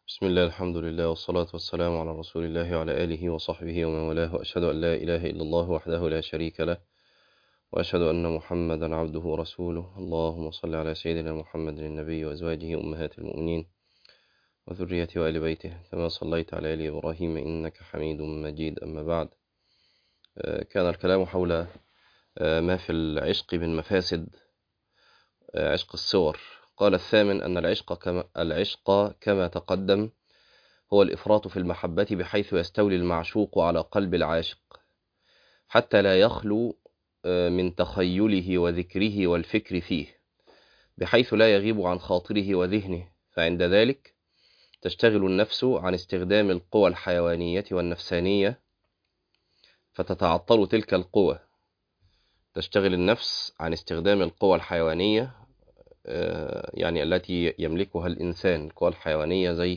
بسم الله الحمد لله والصلاة والسلام على رسول الله وعلى آله وصحبه ومن والاه وأشهد أن لا إله إلا الله وحده لا شريك له وأشهد أن محمدا عبده ورسوله اللهم صل على سيدنا محمد النبي وأزواجه أمهات المؤمنين وذريته وآل بيته كما صليت على آل إبراهيم إنك حميد مجيد أما بعد كان الكلام حول ما في العشق من مفاسد عشق الصور قال الثامن أن العشق كما, العشق كما تقدم هو الإفراط في المحبة بحيث يستولي المعشوق على قلب العاشق حتى لا يخلو من تخيله وذكره والفكر فيه بحيث لا يغيب عن خاطره وذهنه فعند ذلك تشتغل النفس عن استخدام القوى الحيوانية والنفسانية فتتعطل تلك القوى تشتغل النفس عن استخدام القوى الحيوانية يعني التي يملكها الإنسان القوى الحيوانية زي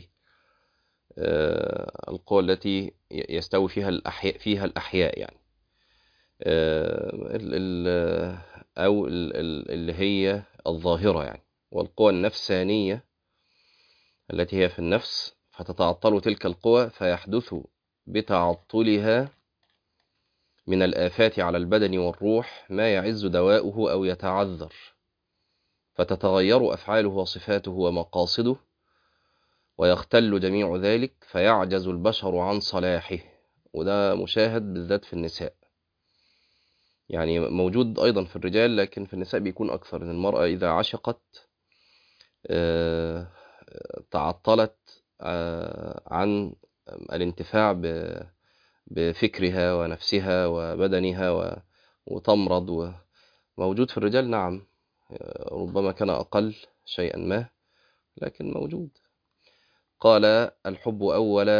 القوى التي يستوي فيها الأحياء فيها الأحياء يعني أو اللي هي الظاهرة يعني والقوى النفسانية التي هي في النفس فتتعطل تلك القوى فيحدث بتعطلها من الآفات على البدن والروح ما يعز دواؤه أو يتعذر فتتغير أفعاله وصفاته ومقاصده ويختل جميع ذلك فيعجز البشر عن صلاحه وده مشاهد بالذات في النساء يعني موجود أيضا في الرجال لكن في النساء بيكون أكثر إن المرأة إذا عشقت تعطلت عن الانتفاع بفكرها ونفسها وبدنها وتمرض وموجود في الرجال نعم ربما كان أقل شيئا ما لكن موجود قال الحب أول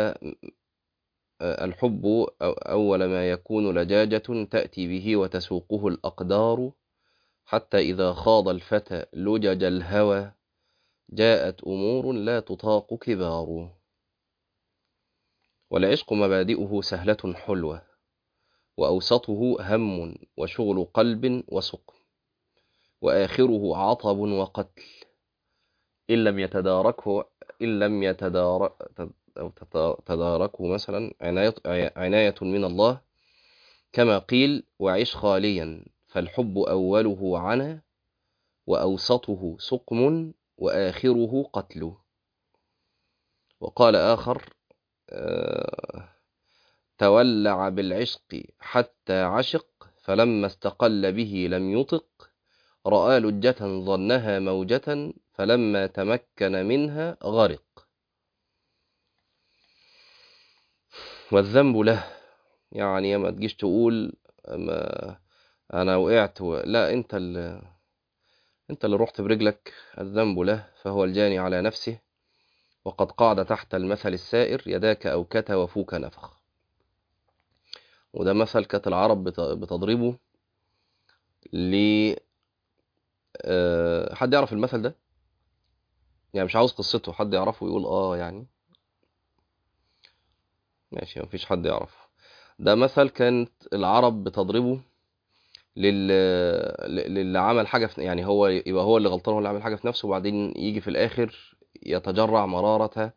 الحب أول ما يكون لجاجة تأتي به وتسوقه الأقدار حتى إذا خاض الفتى لجج الهوى جاءت أمور لا تطاق كبار والعشق مبادئه سهلة حلوة وأوسطه هم وشغل قلب وسقم وآخره عطب وقتل إن لم يتداركه إن لم يتدارك أو تداركه مثلا عناية, عناية من الله كما قيل وعش خاليا فالحب أوله عنا وأوسطه سقم وآخره قتل وقال آخر تولع بالعشق حتى عشق فلما استقل به لم يطق رأى لجة ظنها موجة فلما تمكن منها غرق والذنب له يعني ما تجيش تقول ما أنا وقعت و... لا أنت اللي أنت اللي رحت برجلك الذنب له فهو الجاني على نفسه وقد قعد تحت المثل السائر يداك أوكت وفوك نفخ وده مثل كانت العرب بتضربه ل حد يعرف المثل ده يعني مش عاوز قصته حد يعرفه ويقول اه يعني ماشي مفيش حد يعرفه ده مثل كانت العرب بتضربه لل... للي عمل حاجة في... يعني هو يبقى هو اللي غلطان هو اللي عمل حاجة في نفسه وبعدين يجي في الآخر يتجرع مرارة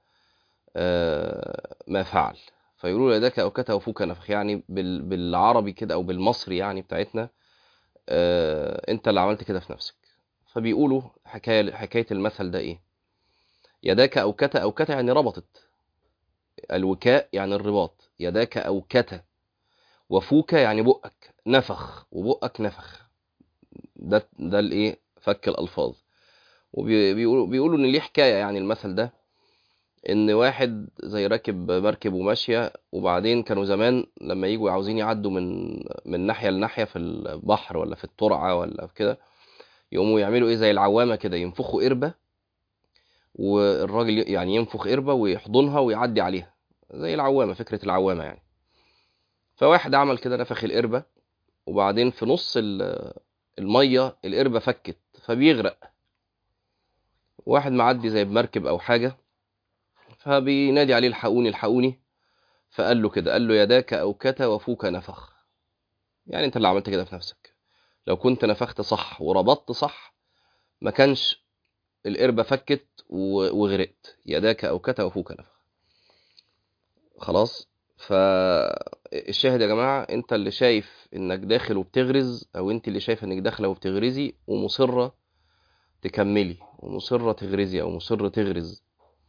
ما فعل فيقولوا لديك أوكته وفوك نفخ يعني بال... بالعربي كده أو بالمصري يعني بتاعتنا أنت اللي عملت كده في نفسك فبيقولوا حكاية حكاية المثل ده إيه يداك أوكت أوكت يعني ربطت الوكاء يعني الرباط يداك أوكت وفوك يعني بقك نفخ وبقك نفخ ده ده الايه فك الالفاظ وبيقولوا بيقولوا ان ليه حكايه يعني المثل ده ان واحد زي راكب مركب وماشيه وبعدين كانوا زمان لما يجوا عاوزين يعدوا من من ناحيه لناحيه في البحر ولا في الترعه ولا في كده يقوموا يعملوا ايه زي العوامه كده ينفخوا قربه والراجل يعني ينفخ قربه ويحضنها ويعدي عليها زي العوامه فكره العوامه يعني فواحد عمل كده نفخ القربة وبعدين في نص المية القربة فكت فبيغرق واحد معدي زي بمركب أو حاجة فبينادي عليه الحقوني الحقوني فقال له كده قال له يداك أوكت وفوك نفخ يعني انت اللي عملت كده في نفسك لو كنت نفخت صح وربطت صح ما كانش القربة فكت وغرقت يداك أوكت وفوك نفخ خلاص فالشاهد يا جماعة انت اللي شايف انك داخل وبتغرز او انت اللي شايف انك داخلة وبتغرزي ومصرة تكملي ومصرة تغرزي او مصرة تغرز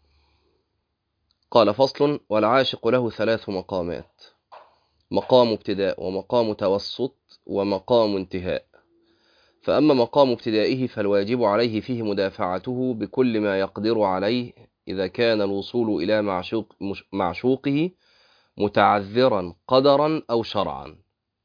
قال فصل والعاشق له ثلاث مقامات مقام ابتداء ومقام توسط ومقام انتهاء فأما مقام ابتدائه فالواجب عليه فيه مدافعته بكل ما يقدر عليه إذا كان الوصول إلى معشوق معشوقه متعذرا قدرا أو شرعا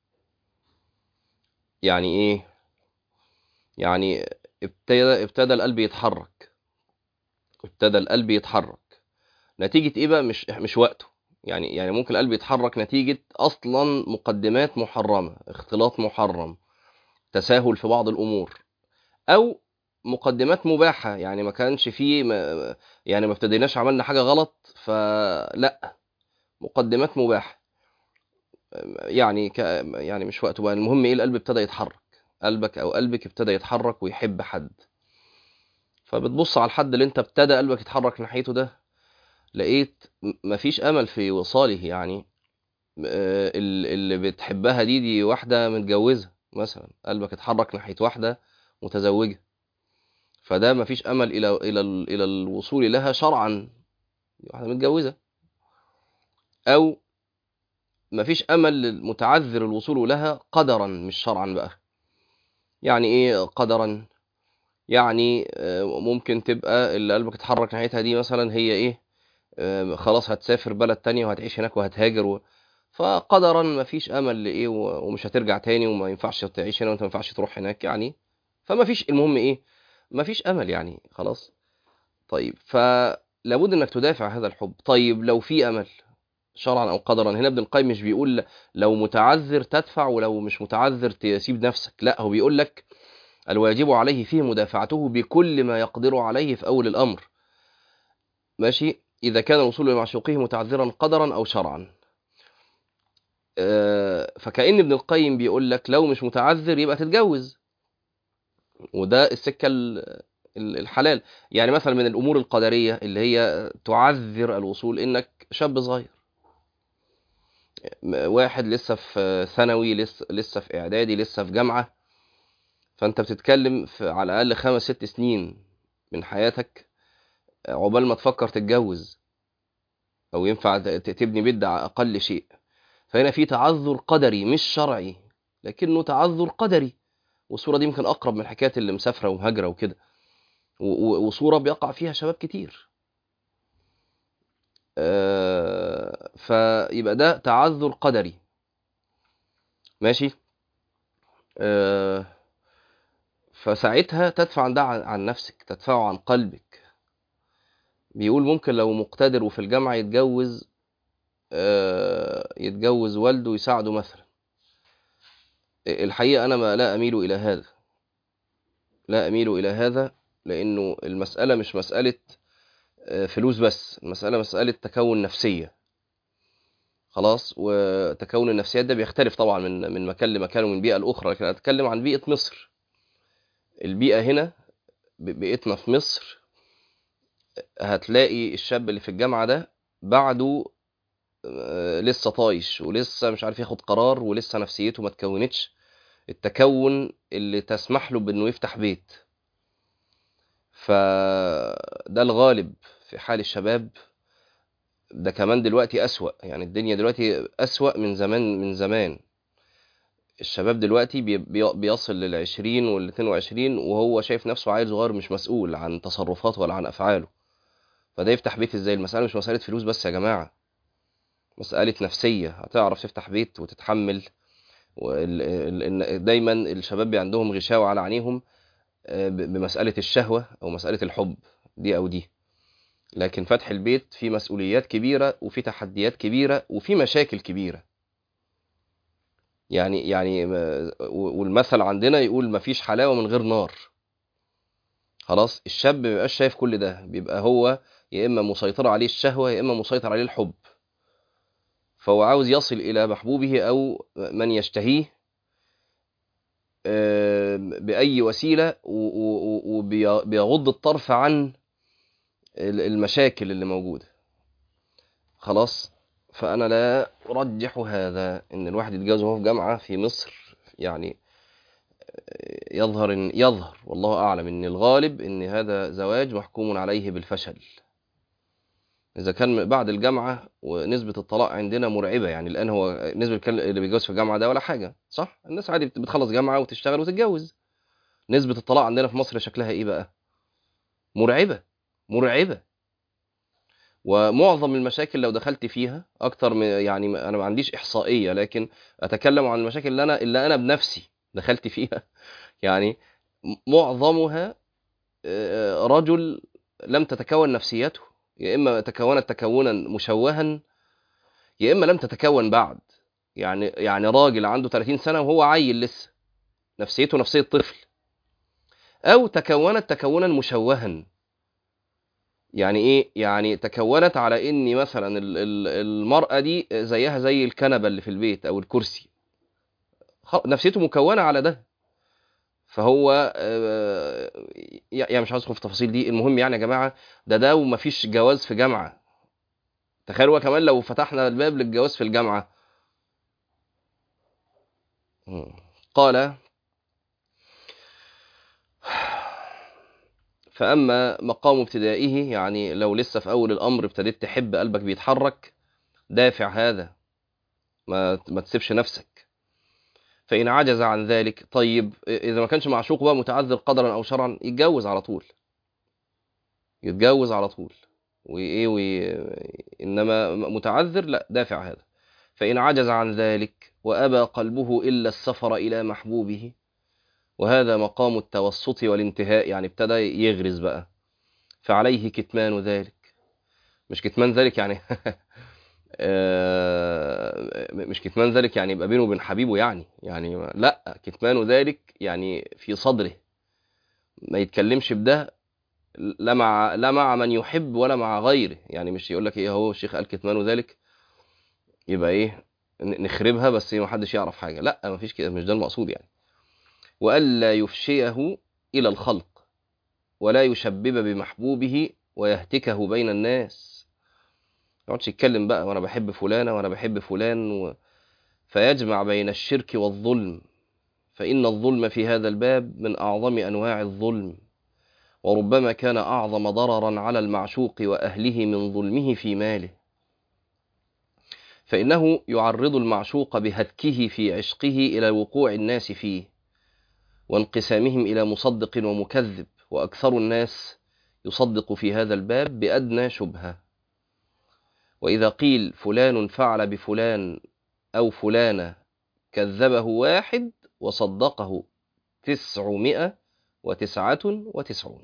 يعني إيه؟ يعني ابتدى, ابتدى القلب يتحرك ابتدى القلب يتحرك نتيجة إيه بقى مش, مش وقته يعني يعني ممكن القلب يتحرك نتيجة أصلا مقدمات محرمة اختلاط محرم تساهل في بعض الأمور أو مقدمات مباحة يعني ما كانش فيه ما يعني ما ابتديناش عملنا حاجة غلط فلا مقدمات مباحة يعني ك يعني مش وقته بقى المهم ايه القلب ابتدى يتحرك قلبك او قلبك ابتدى يتحرك ويحب حد فبتبص على الحد اللي انت ابتدى قلبك يتحرك ناحيته ده لقيت مفيش امل في وصاله يعني اللي بتحبها دي دي واحدة متجوزة مثلا قلبك اتحرك ناحية واحدة متزوجة فده مفيش امل الى الى الى الوصول لها شرعا واحدة متجوزة او مفيش امل متعذر الوصول لها قدرا مش شرعا بقى يعني ايه قدرا يعني ممكن تبقى اللي قلبك اتحرك ناحيتها دي مثلا هي ايه خلاص هتسافر بلد تانية وهتعيش هناك وهتهاجر و... فقدرا مفيش امل لايه ومش هترجع تاني وما ينفعش تعيش هنا وانت ما ينفعش تروح هناك يعني فما فيش المهم ايه مفيش امل يعني خلاص طيب فلابد انك تدافع هذا الحب طيب لو في امل شرعا او قدرا هنا ابن القيم مش بيقول لو متعذر تدفع ولو مش متعذر تسيب نفسك لا هو بيقول لك الواجب عليه فيه مدافعته بكل ما يقدر عليه في اول الامر ماشي اذا كان الوصول لمعشوقه متعذرا قدرا او شرعا فكأن ابن القيم بيقول لك لو مش متعذر يبقى تتجوز وده السكة الحلال يعني مثلا من الأمور القدرية اللي هي تعذر الوصول إنك شاب صغير واحد لسه في ثانوي لسه لسه في إعدادي لسه في جامعة فأنت بتتكلم في على الأقل خمس ست سنين من حياتك عقبال ما تفكر تتجوز أو ينفع تبني بيت ده أقل شيء فهنا في تعذر قدري مش شرعي لكنه تعذر قدري والصورة دي يمكن أقرب من حكاية اللي مسافرة ومهاجرة وكده وصورة بيقع فيها شباب كتير آه فيبقى ده تعذر قدري ماشي آه فساعتها تدفع عن ده عن نفسك تدفعه عن قلبك بيقول ممكن لو مقتدر وفي الجامعة يتجوز آه يتجوز والده يساعده مثلا الحقيقة أنا ما لا أميل إلى هذا لا أميل إلى هذا لأنه المسألة مش مسألة فلوس بس المسألة مسألة تكون نفسية خلاص وتكون النفسيات ده بيختلف طبعا من من مكان لمكان ومن بيئة لأخرى لكن أتكلم عن بيئة مصر البيئة هنا بيئتنا في مصر هتلاقي الشاب اللي في الجامعة ده بعده لسه طايش ولسه مش عارف ياخد قرار ولسه نفسيته ما تكونتش التكون اللي تسمح له بانه يفتح بيت فده الغالب في حال الشباب ده كمان دلوقتي أسوأ يعني الدنيا دلوقتي أسوأ من زمان من زمان الشباب دلوقتي بيصل للعشرين والاتنين وعشرين وهو شايف نفسه عيل صغير مش مسؤول عن تصرفاته ولا عن أفعاله فده يفتح بيت ازاي المسألة مش مسألة فلوس بس يا جماعة مسألة نفسية هتعرف تفتح بيت وتتحمل دايما الشباب بي عندهم غشاوة على عينيهم بمسألة الشهوة أو مسألة الحب دي أو دي لكن فتح البيت فيه مسؤوليات كبيرة وفي تحديات كبيرة وفي مشاكل كبيرة يعني يعني والمثل عندنا يقول مفيش حلاوة من غير نار خلاص الشاب ما بيبقاش شايف كل ده بيبقى هو يا إما مسيطر عليه الشهوة يا إما مسيطر عليه الحب فهو عاوز يصل إلى محبوبه أو من يشتهيه آه، بأي وسيلة وبيغض الطرف عن ال- المشاكل اللي موجودة خلاص فأنا لا أرجح هذا إن الواحد يتجوز وهو في جامعة في مصر يعني آه، يظهر إن يظهر والله أعلم إن الغالب إن هذا زواج محكوم عليه بالفشل إذا كان بعد الجامعة ونسبة الطلاق عندنا مرعبة يعني الآن هو نسبة الكل- اللي بيتجوز في الجامعة ده ولا حاجة صح؟ الناس عادي بت- بتخلص جامعة وتشتغل وتتجوز نسبة الطلاق عندنا في مصر شكلها إيه بقى؟ مرعبة مرعبة ومعظم المشاكل لو دخلت فيها أكتر من يعني ما- أنا ما عنديش إحصائية لكن أتكلم عن المشاكل اللي أنا اللي أنا بنفسي دخلت فيها يعني م- معظمها آه، رجل لم تتكون نفسيته يا إما تكونت تكونا مشوها يا اما لم تتكون بعد يعني يعني راجل عنده 30 سنه وهو عيل لسه نفسيته نفسيه طفل او تكونت تكونا مشوها يعني ايه يعني تكونت على ان مثلا ال- ال- المراه دي زيها زي الكنبه اللي في البيت او الكرسي خ- نفسيته مكونه على ده فهو آه، يعني مش عاوز ادخل في التفاصيل دي المهم يعني يا جماعه ده ده ومفيش جواز في جامعه تخيلوا كمان لو فتحنا الباب للجواز في الجامعه مم. قال فأما مقام ابتدائه يعني لو لسه في أول الأمر ابتديت تحب قلبك بيتحرك دافع هذا ما ما تسيبش نفسك فإن عجز عن ذلك طيب إذا ما كانش معشوق بقى متعذر قدرا أو شرعا يتجوز على طول يتجوز على طول وإيه وي... إنما متعذر لا دافع هذا فإن عجز عن ذلك وأبى قلبه إلا السفر إلى محبوبه وهذا مقام التوسط والانتهاء يعني ابتدى يغرز بقى فعليه كتمان ذلك مش كتمان ذلك يعني آه، مش كتمان ذلك يعني يبقى بينه وبين حبيبه يعني يعني لا كتمان ذلك يعني في صدره ما يتكلمش بده لا مع لا مع من يحب ولا مع غيره يعني مش يقول لك ايه هو الشيخ قال كتمان ذلك يبقى ايه ن- نخربها بس ما حدش يعرف حاجه لا ما فيش كده مش ده المقصود يعني والا يفشيه الى الخلق ولا يشبب بمحبوبه ويهتكه بين الناس ما يقعدش يتكلم بقى وانا بحب فلانه وانا بحب فلان و... فيجمع بين الشرك والظلم فإن الظلم في هذا الباب من أعظم أنواع الظلم وربما كان أعظم ضررا على المعشوق وأهله من ظلمه في ماله فإنه يعرض المعشوق بهتكه في عشقه إلى وقوع الناس فيه وانقسامهم إلى مصدق ومكذب وأكثر الناس يصدق في هذا الباب بأدنى شبهة وإذا قيل فلان فعل بفلان أو فلانة كذبه واحد وصدقه تسعمائة وتسعة وتسعون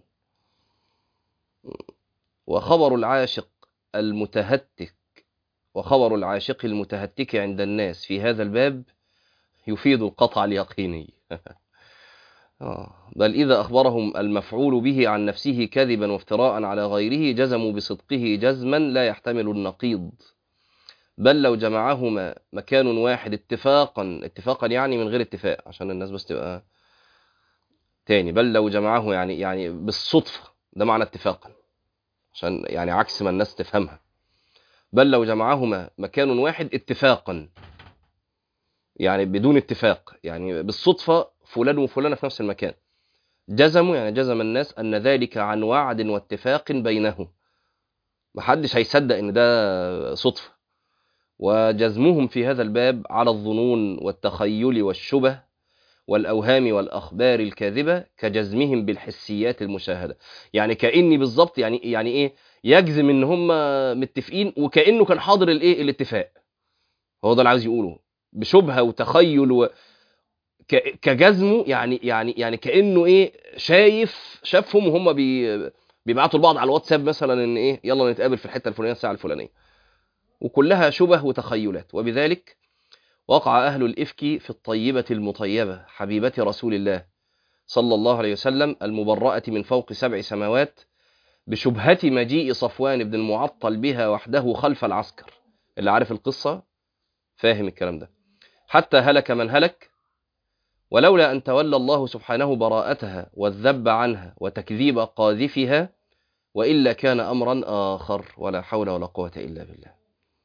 وخبر العاشق المتهتك وخبر العاشق المتهتك عند الناس في هذا الباب يفيد القطع اليقيني آه، بل إذا أخبرهم المفعول به عن نفسه كذبا وافتراء على غيره جزموا بصدقه جزما لا يحتمل النقيض بل لو جمعهما مكان واحد اتفاقا اتفاقا يعني من غير اتفاق عشان الناس بس تبقى تاني بل لو جمعه يعني يعني بالصدفة ده معنى اتفاقا عشان يعني عكس ما الناس تفهمها بل لو جمعهما مكان واحد اتفاقا يعني بدون اتفاق يعني بالصدفة فلان وفلانة في نفس المكان جزموا يعني جزم الناس أن ذلك عن وعد واتفاق بينهم محدش هيصدق ان ده صدفة وجزمهم في هذا الباب على الظنون والتخيل والشبه والأوهام والأخبار الكاذبة كجزمهم بالحسيات المشاهدة يعني كأني بالظبط يعني يعني إيه يجزم إن هم متفقين وكأنه كان حاضر الإيه الاتفاق هو ده اللي عاوز يقوله بشبهة وتخيل و ك- كجزمه يعني يعني يعني كأنه إيه شايف شافهم وهم بي بيبعتوا لبعض على الواتساب مثلا إن إيه يلا نتقابل في الحتة الفلانية الساعة الفلانية وكلها شبه وتخيلات وبذلك وقع أهل الإفك في الطيبة المطيبة حبيبة رسول الله صلى الله عليه وسلم المبرأة من فوق سبع سماوات بشبهة مجيء صفوان بن المعطل بها وحده خلف العسكر اللي عارف القصة فاهم الكلام ده حتى هلك من هلك ولولا أن تولى الله سبحانه براءتها والذب عنها وتكذيب قاذفها وإلا كان أمرا آخر ولا حول ولا قوة إلا بالله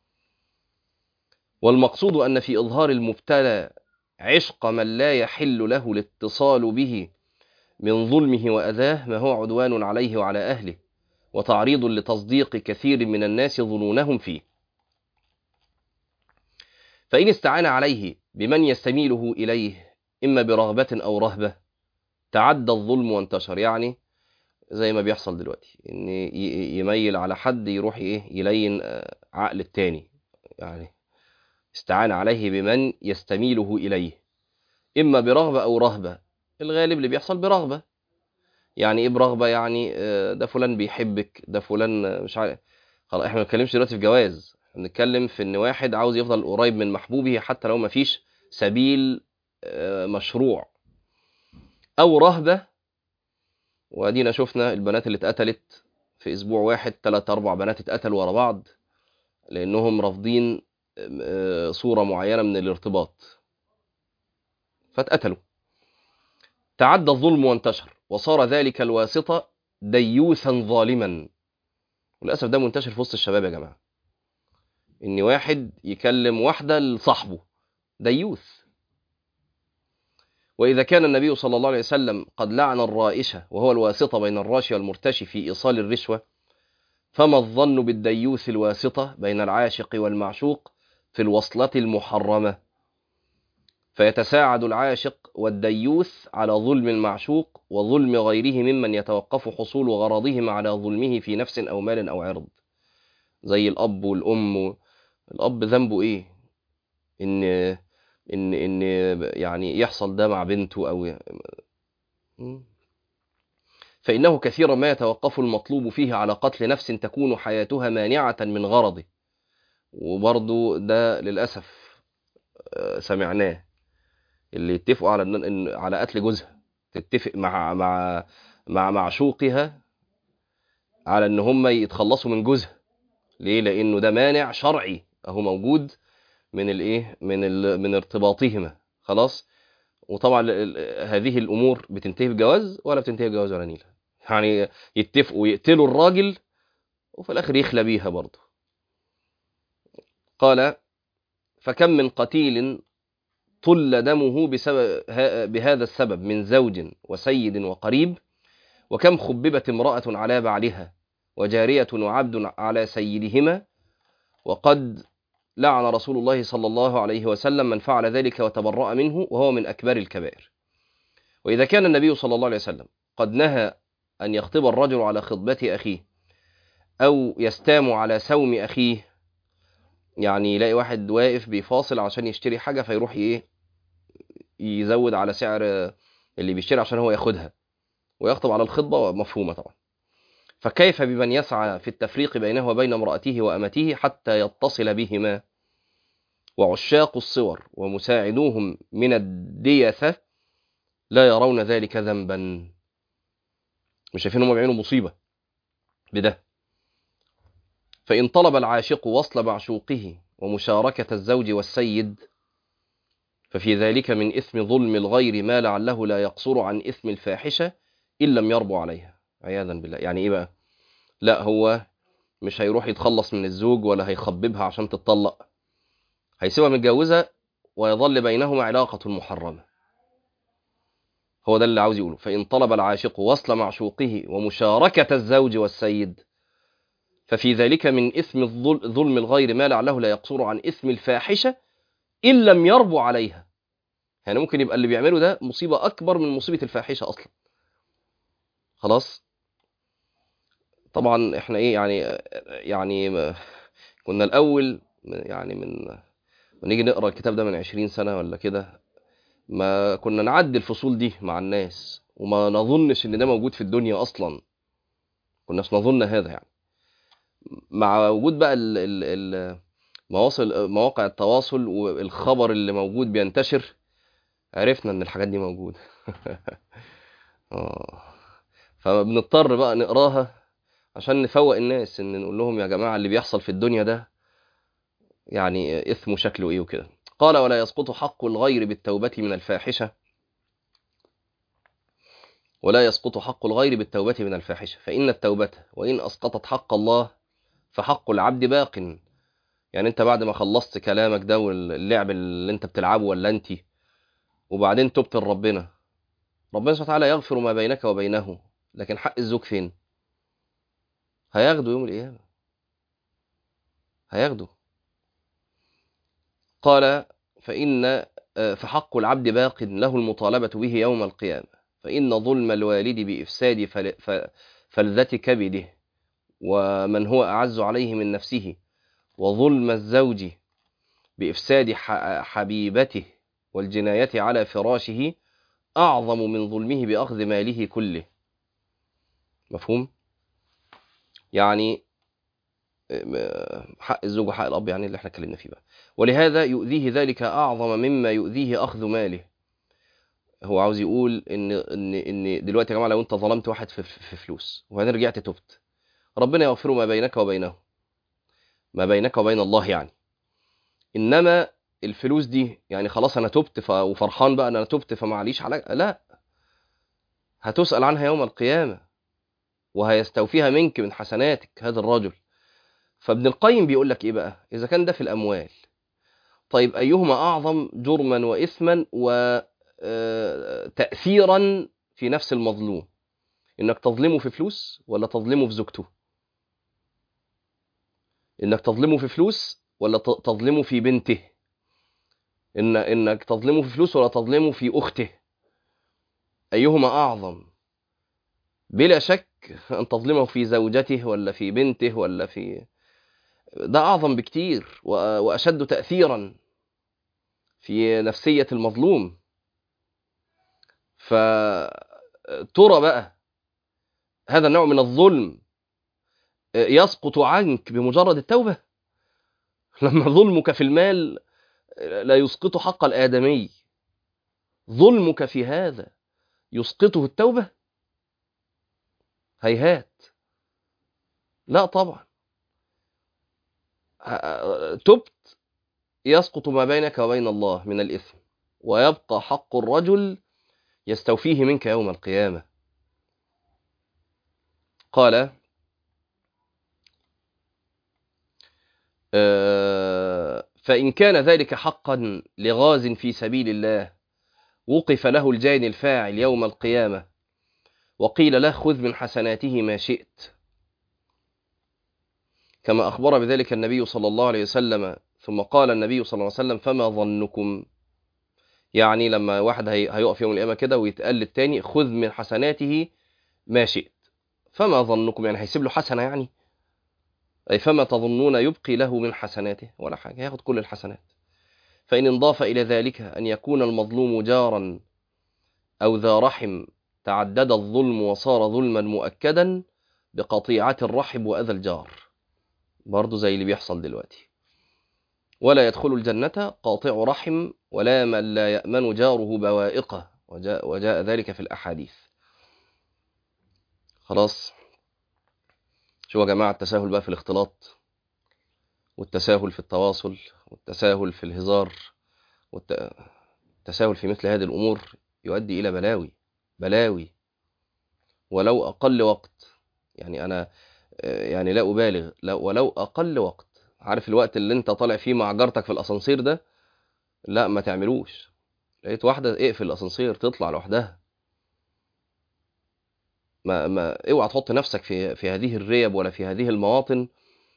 والمقصود أن في إظهار المبتلى عشق من لا يحل له الاتصال به من ظلمه وأذاه ما هو عدوان عليه وعلى أهله وتعريض لتصديق كثير من الناس ظنونهم فيه فإن استعان عليه بمن يستميله إليه إما برغبة أو رهبة تعدى الظلم وانتشر يعني زي ما بيحصل دلوقتي إن يميل على حد يروح إيه يلين عقل التاني يعني استعان عليه بمن يستميله إليه إما برغبة أو رهبة الغالب اللي بيحصل برغبة يعني إيه برغبة يعني ده فلان بيحبك ده فلان مش عارف خلاص إحنا ما بنتكلمش دلوقتي في جواز بنتكلم في إن واحد عاوز يفضل قريب من محبوبه حتى لو ما فيش سبيل مشروع أو رهبة وادينا شفنا البنات اللي اتقتلت في أسبوع واحد ثلاث أربع بنات اتقتلوا ورا بعض لأنهم رافضين صورة معينة من الارتباط فاتقتلوا تعدى الظلم وانتشر وصار ذلك الواسطة ديوثا ظالما وللأسف ده منتشر في وسط الشباب يا جماعة إن واحد يكلم واحدة لصاحبه ديوث وإذا كان النبي صلى الله عليه وسلم قد لعن الرائشة وهو الواسطة بين الراشي والمرتشي في إيصال الرشوة فما الظن بالديوث الواسطة بين العاشق والمعشوق في الوصلة المحرمة فيتساعد العاشق والديوث على ظلم المعشوق وظلم غيره ممن يتوقف حصول غرضهم على ظلمه في نفس أو مال أو عرض زي الأب والأم الأب ذنبه إيه إن إن إن يعني يحصل ده مع بنته أو فإنه كثيرا ما يتوقف المطلوب فيه على قتل نفس تكون حياتها مانعة من غرضه وبرضه ده للأسف سمعناه اللي يتفقوا على إن على قتل جوزها تتفق مع مع مع معشوقها على ان هم يتخلصوا من جوزها ليه لانه ده مانع شرعي اهو موجود من الايه من ال من ارتباطهما خلاص وطبعا هذه الامور بتنتهي بجواز ولا بتنتهي بجواز ولا نيله يعني يتفقوا يقتلوا الراجل وفي الاخر يخلى بيها برضه قال فكم من قتيل طل دمه بسبب بهذا السبب من زوج وسيد وقريب وكم خببت امرأة على بعلها وجارية وعبد على سيدهما وقد لعن رسول الله صلى الله عليه وسلم من فعل ذلك وتبرأ منه وهو من أكبر الكبائر وإذا كان النبي صلى الله عليه وسلم قد نهى أن يخطب الرجل على خطبة أخيه أو يستام على سوم أخيه يعني يلاقي واحد واقف بيفاصل عشان يشتري حاجة فيروح ايه يزود على سعر اللي بيشتري عشان هو ياخدها ويخطب على الخطبة مفهومة طبعا فكيف بمن يسعى في التفريق بينه وبين امرأته وأمته حتى يتصل بهما وعشاق الصور ومساعدوهم من الديثة لا يرون ذلك ذنبا مش شايفين هم بيعملوا مصيبة بده فإن طلب العاشق وصل معشوقه ومشاركة الزوج والسيد ففي ذلك من إثم ظلم الغير ما لعله لا يقصر عن إثم الفاحشة إن لم يربو عليها عياذا بالله يعني إيه بقى لا هو مش هيروح يتخلص من الزوج ولا هيخببها عشان تتطلق هيسيبها متجوزة ويظل بينهما علاقة محرمة هو ده اللي عاوز يقوله فإن طلب العاشق وصل معشوقه ومشاركة الزوج والسيد ففي ذلك من إثم ظلم الغير ما لعله لا يقصر عن إثم الفاحشة إن لم يربو عليها يعني ممكن يبقى اللي بيعمله ده مصيبة أكبر من مصيبة الفاحشة أصلا خلاص طبعا احنا ايه يعني يعني كنا الأول يعني من ونيجي نقرا الكتاب ده من عشرين سنة ولا كده ما كنا نعدي الفصول دي مع الناس وما نظنش ان ده موجود في الدنيا اصلا كناش نظن هذا يعني مع وجود بقى ال ال المواصل مواقع التواصل والخبر اللي موجود بينتشر عرفنا ان الحاجات دي موجوده فبنضطر بقى نقراها عشان نفوق الناس ان نقول لهم يا جماعه اللي بيحصل في الدنيا ده يعني اثمه شكله ايه وكده قال ولا يسقط حق الغير بالتوبه من الفاحشه ولا يسقط حق الغير بالتوبة من الفاحشة فإن التوبة وإن أسقطت حق الله فحق العبد باق يعني انت بعد ما خلصت كلامك ده واللعب اللي انت بتلعبه ولا انت وبعدين تبت لربنا ربنا سبحانه وتعالى يغفر ما بينك وبينه لكن حق الزوج فين هياخده يوم القيامة هياخده قال فإن فحق العبد باق له المطالبة به يوم القيامة فإن ظلم الوالد بإفساد فل... ف... فلذة كبده ومن هو أعز عليه من نفسه وظلم الزوج بإفساد ح... حبيبته والجناية على فراشه أعظم من ظلمه بأخذ ماله كله مفهوم؟ يعني حق الزوج وحق الأب يعني اللي احنا اتكلمنا فيه بقى ولهذا يؤذيه ذلك أعظم مما يؤذيه أخذ ماله هو عاوز يقول ان ان ان دلوقتي يا جماعه لو انت ظلمت واحد في, في فلوس وبعدين رجعت تبت ربنا يغفر ما بينك وبينه ما بينك وبين الله يعني انما الفلوس دي يعني خلاص انا تبت ف... وفرحان بقى ان انا تبت فمعليش على لا هتسأل عنها يوم القيامة وهيستوفيها منك من حسناتك هذا الرجل فابن القيم بيقول لك ايه بقى اذا كان ده في الاموال طيب ايهما اعظم جرما واثما و تأثيرا في نفس المظلوم انك تظلمه في فلوس ولا تظلمه في زوجته انك تظلمه في فلوس ولا تظلمه في بنته إن انك تظلمه في فلوس ولا تظلمه في اخته ايهما اعظم بلا شك ان تظلمه في زوجته ولا في بنته ولا في ده اعظم بكتير واشد تاثيرا في نفسيه المظلوم فترى بقى هذا النوع من الظلم يسقط عنك بمجرد التوبة لما ظلمك في المال لا يسقط حق الآدمي ظلمك في هذا يسقطه التوبة هيهات لا طبعا تبت يسقط ما بينك وبين الله من الإثم ويبقى حق الرجل يستوفيه منك يوم القيامة قال فإن كان ذلك حقا لغاز في سبيل الله وقف له الجاني الفاعل يوم القيامة وقيل له خذ من حسناته ما شئت كما أخبر بذلك النبي صلى الله عليه وسلم ثم قال النبي صلى الله عليه وسلم فما ظنكم يعني لما واحد هيقف يوم القيامة كده ويتقال للتاني خذ من حسناته ما شئت فما ظنكم يعني هيسيب له حسنة يعني أي فما تظنون يبقي له من حسناته ولا حاجة ياخد كل الحسنات فإن انضاف إلى ذلك أن يكون المظلوم جارا أو ذا رحم تعدد الظلم وصار ظلما مؤكدا بقطيعة الرحم وأذى الجار برضه زي اللي بيحصل دلوقتي ولا يدخل الجنة قاطع رحم ولا من لا يأمن جاره بوائقه وجاء, وجاء ذلك في الأحاديث خلاص شو يا جماعة التساهل بقى في الاختلاط والتساهل في التواصل والتساهل في الهزار والتساهل في مثل هذه الأمور يؤدي إلى بلاوي بلاوي ولو أقل وقت يعني أنا يعني لا أبالغ ولو أقل وقت عارف الوقت اللي انت طالع فيه مع جارتك في الأسانسير ده لا ما تعملوش لقيت واحدة اقفل الأسانسير تطلع لوحدها ما ما اوعى تحط نفسك في في هذه الريب ولا في هذه المواطن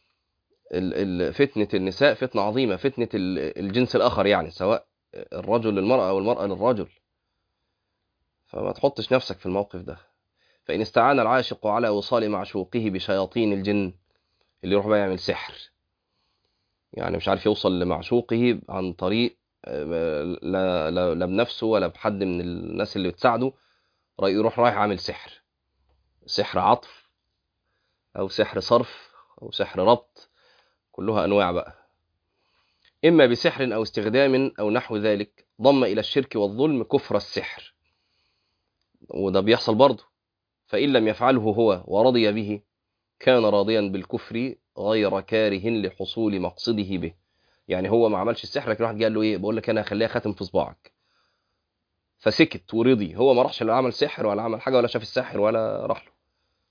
فتنة النساء فتنة عظيمة فتنة الجنس الآخر يعني سواء الرجل للمرأة أو المرأة للرجل فما تحطش نفسك في الموقف ده فإن استعان العاشق على وصال معشوقه بشياطين الجن اللي يروح بقى يعمل سحر يعني مش عارف يوصل لمعشوقه عن طريق لا, لا, لا بنفسه ولا بحد من الناس اللي بتساعده يروح رايح عامل سحر سحر عطف أو سحر صرف أو سحر ربط كلها أنواع بقى إما بسحر أو استخدام أو نحو ذلك ضم إلى الشرك والظلم كفر السحر وده بيحصل برضه فإن لم يفعله هو ورضي به كان راضيا بالكفر غير كاره لحصول مقصده به يعني هو ما عملش السحر لكن واحد قال له ايه بقول لك انا هخليها خاتم في صباعك فسكت ورضي هو ما راحش لا عمل سحر ولا عمل حاجة ولا شاف الساحر ولا راح له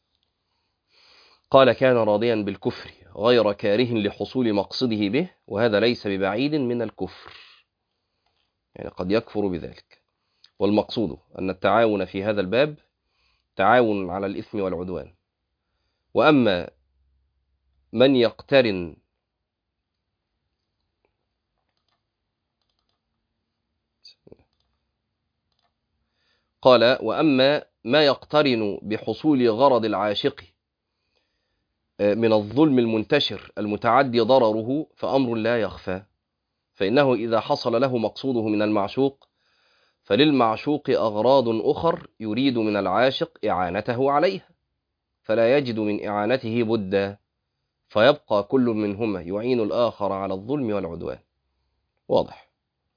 قال كان راضيا بالكفر غير كاره لحصول مقصده به وهذا ليس ببعيد من الكفر يعني قد يكفر بذلك والمقصود أن التعاون في هذا الباب تعاون على الإثم والعدوان وأما من يقترن قال وأما ما يقترن بحصول غرض العاشق من الظلم المنتشر المتعدي ضرره فأمر لا يخفى فإنه إذا حصل له مقصوده من المعشوق فللمعشوق أغراض أخر يريد من العاشق إعانته عليها فلا يجد من إعانته بدا فيبقى كل منهما يعين الآخر على الظلم والعدوان واضح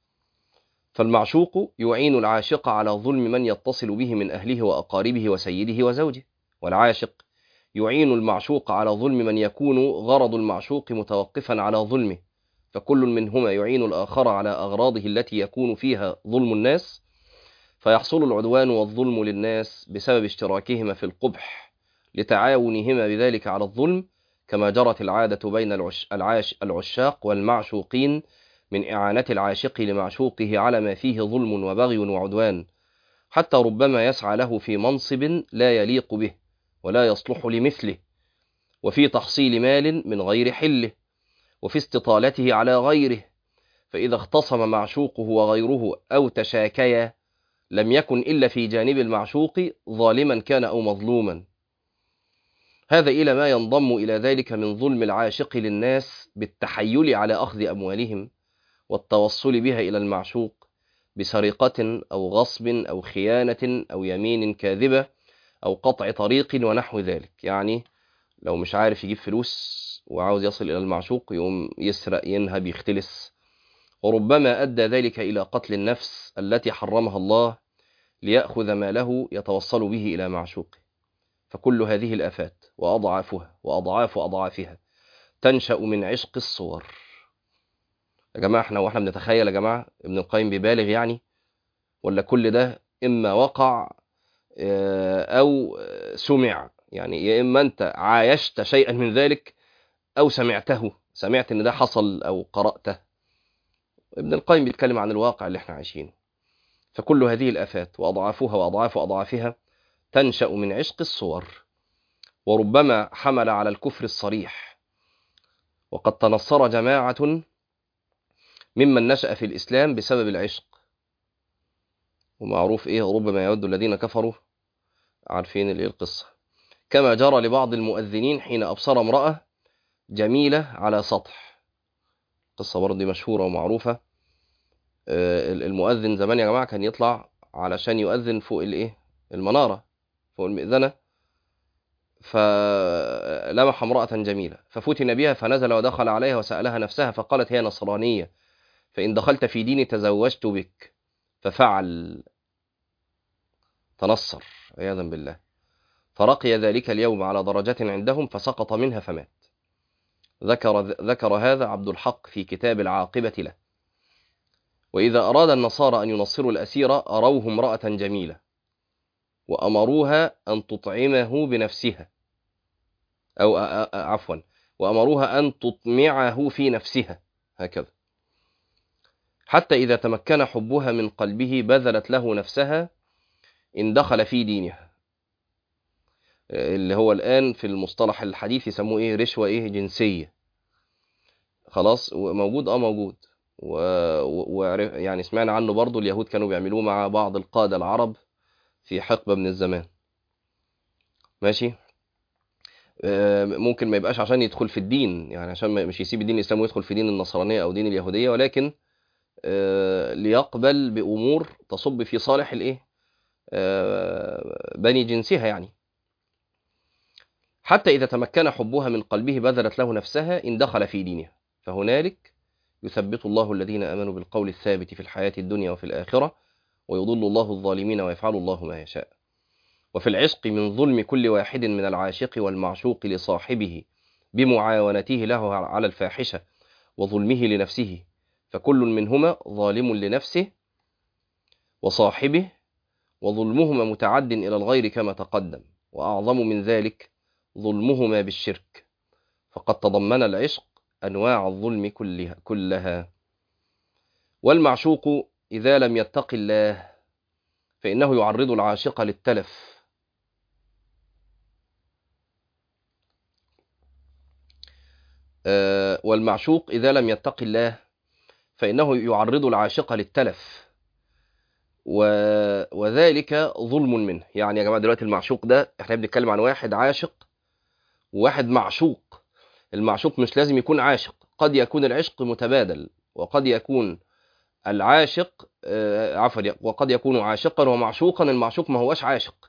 فالمعشوق يعين العاشق على ظلم من يتصل به من أهله وأقاربه وسيده وزوجه والعاشق يعين المعشوق على ظلم من يكون غرض المعشوق متوقفا على ظلمه فكل منهما يعين الآخر على أغراضه التي يكون فيها ظلم الناس فيحصل العدوان والظلم للناس بسبب اشتراكهما في القبح لتعاونهما بذلك على الظلم كما جرت العادة بين العش العاش العشاق والمعشوقين من إعانة العاشق لمعشوقه على ما فيه ظلم وبغي وعدوان حتى ربما يسعى له في منصب لا يليق به ولا يصلح لمثله وفي تحصيل مال من غير حله وفي استطالته على غيره فإذا اختصم معشوقه وغيره أو تشاكيا لم يكن إلا في جانب المعشوق ظالما كان أو مظلوما هذا إلى ما ينضم إلى ذلك من ظلم العاشق للناس بالتحيل على أخذ أموالهم والتوصل بها إلى المعشوق بسرقة أو غصب أو خيانة أو يمين كاذبة أو قطع طريق ونحو ذلك يعني لو مش عارف يجيب فلوس وعاوز يصل إلى المعشوق يقوم يسرق ينهب يختلس وربما أدى ذلك إلى قتل النفس التي حرمها الله ليأخذ ماله يتوصل به إلى معشوقه فكل هذه الآفات وأضعافها وأضعاف أضعافها تنشأ من عشق الصور يا جماعة احنا واحنا بنتخيل يا جماعة ابن القيم ببالغ يعني ولا كل ده إما وقع أو سمع يعني يا إما أنت عايشت شيئا من ذلك أو سمعته سمعت إن ده حصل أو قرأته ابن القيم بيتكلم عن الواقع اللي احنا عايشينه فكل هذه الآفات وأضعافها وأضعاف أضعافها تنشأ من عشق الصور وربما حمل على الكفر الصريح وقد تنصر جماعة ممن نشأ في الإسلام بسبب العشق ومعروف إيه ربما يود الذين كفروا عارفين الإيه القصة كما جرى لبعض المؤذنين حين أبصر امرأة جميلة على سطح قصة برضه مشهورة ومعروفة المؤذن زمان يا جماعة كان يطلع علشان يؤذن فوق الإيه المنارة فوق المئذنة فلمح امرأة جميلة ففتن بها فنزل ودخل عليها وسألها نفسها فقالت هي نصرانية فإن دخلت في ديني تزوجت بك ففعل تنصر عياذا بالله فرقي ذلك اليوم على درجة عندهم فسقط منها فمات ذكر, ذكر هذا عبد الحق في كتاب العاقبة له وإذا أراد النصارى أن ينصروا الأسير أروه امرأة جميلة وأمروها أن تطعمه بنفسها أو عفوا وأمروها أن تطمعه في نفسها هكذا حتى إذا تمكن حبها من قلبه بذلت له نفسها إن دخل في دينها اللي هو الآن في المصطلح الحديث يسموه إيه رشوة إيه جنسية خلاص موجود اه موجود ويعني و... يعني سمعنا عنه برضو اليهود كانوا بيعملوه مع بعض القادة العرب في حقبة من الزمان ماشي ممكن ما يبقاش عشان يدخل في الدين يعني عشان مش يسيب الدين الإسلامي ويدخل في دين النصرانية أو دين اليهودية ولكن ليقبل بأمور تصب في صالح الإيه بني جنسها يعني حتى إذا تمكن حبها من قلبه بذلت له نفسها إن دخل في دينها فهنالك يثبت الله الذين آمنوا بالقول الثابت في الحياة الدنيا وفي الآخرة ويضل الله الظالمين ويفعل الله ما يشاء وفي العشق من ظلم كل واحد من العاشق والمعشوق لصاحبه بمعاونته له على الفاحشة وظلمه لنفسه فكل منهما ظالم لنفسه وصاحبه وظلمهما متعد إلى الغير كما تقدم وأعظم من ذلك ظلمهما بالشرك فقد تضمن العشق أنواع الظلم كلها, كلها والمعشوق إذا لم يتق الله فإنه يعرض العاشق للتلف والمعشوق إذا لم يتق الله فإنه يعرض العاشق للتلف و... وذلك ظلم منه يعني يا جماعة دلوقتي المعشوق ده احنا بنتكلم عن واحد عاشق وواحد معشوق المعشوق مش لازم يكون عاشق قد يكون العشق متبادل وقد يكون العاشق آه عفوا وقد يكون عاشقا ومعشوقا المعشوق ما هوش عاشق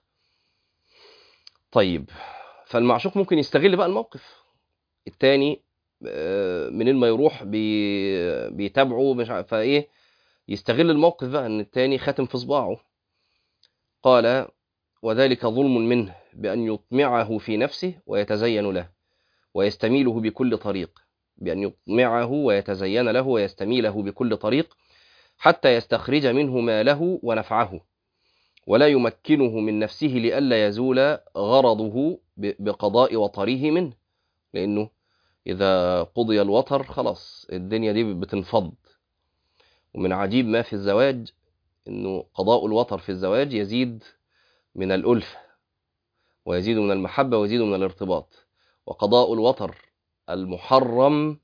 طيب فالمعشوق ممكن يستغل بقى الموقف التاني آه منين ما يروح بي... بيتابعه مش عارف فايه يستغل الموقف بقى ان التاني خاتم في صباعه قال وذلك ظلم منه بأن يطمعه في نفسه ويتزين له ويستميله بكل طريق بأن يطمعه ويتزين له ويستميله بكل طريق حتى يستخرج منه ماله ونفعه ولا يمكنه من نفسه لئلا يزول غرضه بقضاء وطره منه لأنه إذا قضي الوطر خلاص الدنيا دي بتنفض ومن عجيب ما في الزواج انه قضاء الوطر في الزواج يزيد من الألفة ويزيد من المحبة ويزيد من الارتباط وقضاء الوطر المحرم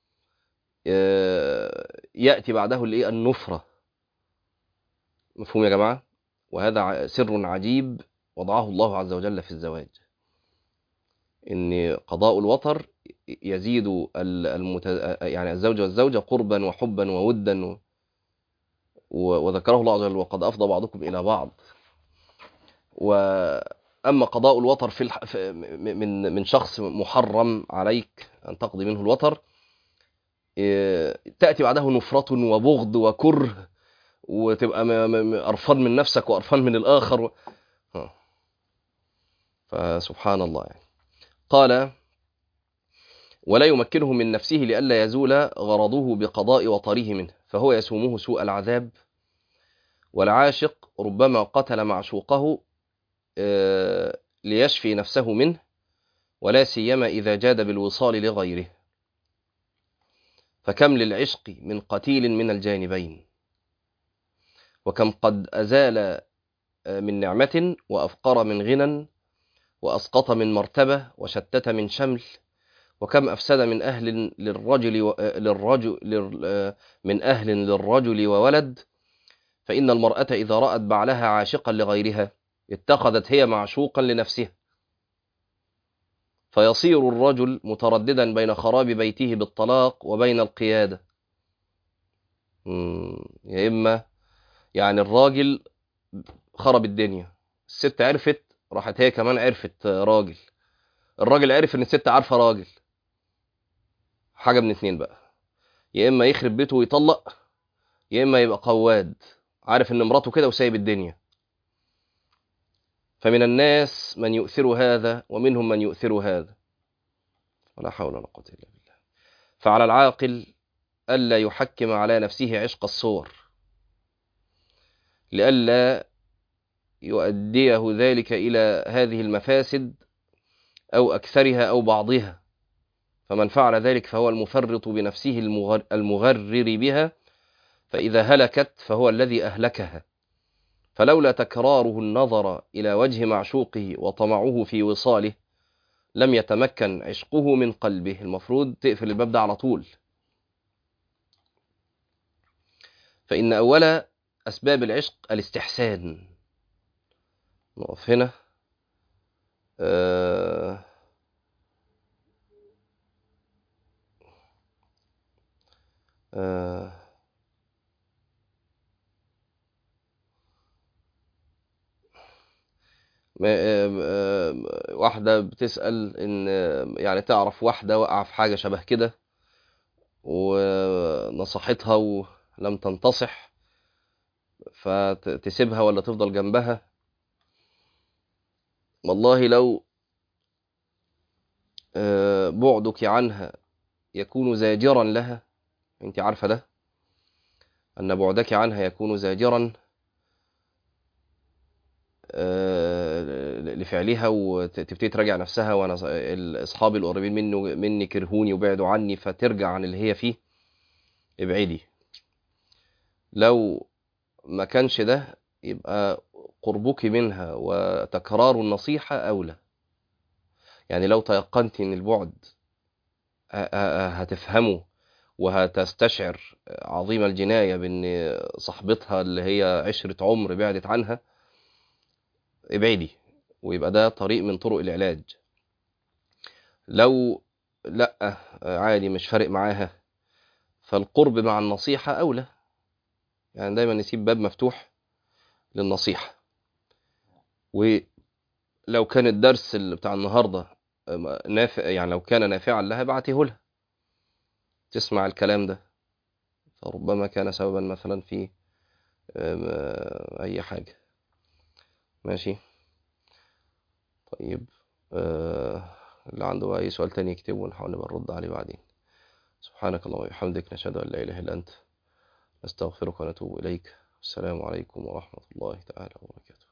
يأتي بعده الايه النفرة مفهوم يا جماعة وهذا سر عجيب وضعه الله عز وجل في الزواج ان قضاء الوطر يزيد المت... يعني الزوج والزوجة قربا وحبا وودا و... وذكره الله عز وجل وقد أفضى بعضكم إلى بعض وأما قضاء الوطر في الح... من من شخص محرم عليك أن تقضي منه الوطر تأتي بعده نفرة وبغض وكره وتبقى قرفان من نفسك وقرفان من الآخر و... فسبحان الله يعني قال ولا يمكنه من نفسه لئلا يزول غرضه بقضاء وطره منه فهو يسومه سوء العذاب والعاشق ربما قتل معشوقه ليشفي نفسه منه ولا سيما إذا جاد بالوصال لغيره فكم للعشق من قتيل من الجانبين وكم قد أزال من نعمة وأفقر من غنى وأسقط من مرتبة وشتت من شمل وكم أفسد من أهل للرجل و... للرجل لل... من أهل للرجل وولد فإن المرأة إذا رأت بعلها عاشقا لغيرها اتخذت هي معشوقا لنفسها فيصير الرجل مترددا بين خراب بيته بالطلاق وبين القيادة يا إما يعني الراجل خرب الدنيا الست عرفت راحت هي كمان عرفت راجل الراجل عرف ان الست عارفه راجل حاجه من اتنين بقى يا اما يخرب بيته ويطلق يا اما يبقى قواد عارف ان مراته كده وسايب الدنيا فمن الناس من يؤثر هذا ومنهم من يؤثر هذا ولا حول ولا قوه الا بالله فعلى العاقل الا يحكم على نفسه عشق الصور لئلا يؤديه ذلك إلى هذه المفاسد أو أكثرها أو بعضها فمن فعل ذلك فهو المفرط بنفسه المغرر بها فإذا هلكت فهو الذي أهلكها فلولا تكراره النظر إلى وجه معشوقه وطمعه في وصاله لم يتمكن عشقه من قلبه المفروض تقفل الباب ده على طول فإن أول أسباب العشق الاستحسان نقف هنا آه آه واحدة بتسأل إن يعني تعرف واحدة وقع في حاجة شبه كده ونصحتها ولم تنتصح فتسيبها ولا تفضل جنبها والله لو بعدك عنها يكون زاجرا لها انت عارفة ده أن بعدك عنها يكون زاجرا آه، لفعلها وتبتدي تراجع نفسها وانا ص- ال- اصحابي القريبين منه مني كرهوني وبعدوا عني فترجع عن اللي هي فيه ابعدي لو ما كانش ده يبقى قربك منها وتكرار النصيحة أولى يعني لو تيقنت ان البعد ه- ه- هتفهمه وهتستشعر عظيم الجناية بان صاحبتها اللي هي عشرة عمر بعدت عنها ابعدي ويبقى ده طريق من طرق العلاج لو لا عادي مش فارق معاها فالقرب مع النصيحة أولى يعني دايما نسيب باب مفتوح للنصيحة ولو كان الدرس اللي بتاع النهاردة نافع يعني لو كان نافعا لها بعته لها تسمع الكلام ده فربما كان سببا مثلا في أم، أي حاجة ماشي طيب آه، اللي عنده بقى أي سؤال تاني يكتبه ونحاول نبقى نرد عليه بعدين سبحانك اللهم وبحمدك نشهد أن لا إله إلا أنت نستغفرك ونتوب إليك السلام عليكم ورحمة الله تعالى وبركاته